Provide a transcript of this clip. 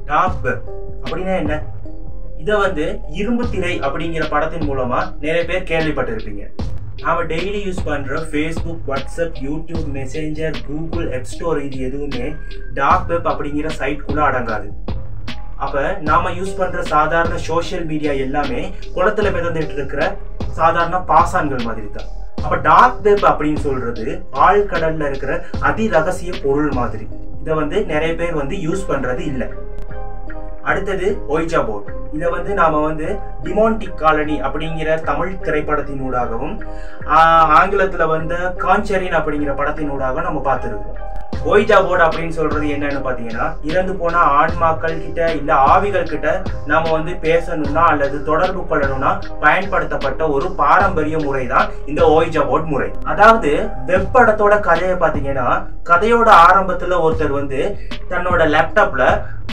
dark web அப்படின்னா என்ன இதை வந்து இரும்பு திரை அப்படிங்கிற படத்தின் மூலமா நிறைய பேர் கேள்விப்பட்டிருப்பீங்க நாம டெய்லி யூஸ் பண்ற Facebook WhatsApp YouTube Messenger Google app store இது எதுவுமே டார்க் வெப் அப்படிங்கிற சைட்குள்ள அடங்காது அப்ப நாம யூஸ் பண்ற சாதாரண சோஷியல் மீடியா எல்லாமே குளத்துல மிதந்துட்டு இருக்கிற சாதாரண பாசான்கள் மாதிரி தான் அப்ப டார்க் வெப் அப்படின்னு சொல்றது ஆழ்கடல்ல இருக்கிற அதி ரகசிய பொருள் மாதிரி இதை வந்து நிறைய பேர் வந்து யூஸ் பண்றது இல்லை அடுத்தது ஒய்ஜா போட் இதை வந்து நாம வந்து டிமான்டிக் காலனி அப்படிங்கிற தமிழ் திரைப்படத்தினூடாகவும் ஆஹ், ஆங்கிலத்துல வந்து காஞ்சரின் அப்படிங்கிற படத்தினூடாக நம்ம பார்த்துருக்கோம் ஒய்ஜா போர்டு அப்படின்னு சொல்றது என்னன்னு பாத்தீங்கன்னா இறந்து போன ஆன்மாக்கள் கிட்ட இல்ல ஆவிகள் கிட்ட நாம வந்து பேசணும்னா அல்லது தொடர்பு கொள்ளணும்னா பயன்படுத்தப்பட்ட ஒரு பாரம்பரிய முறை தான் இந்த ஓய்ஜா போர்ட் முறை அதாவது வெப் படத்தோட கதையை பாத்தீங்கன்னா கதையோட ஆரம்பத்துல ஒருத்தர் வந்து தன்னோட லேப்டாப்ல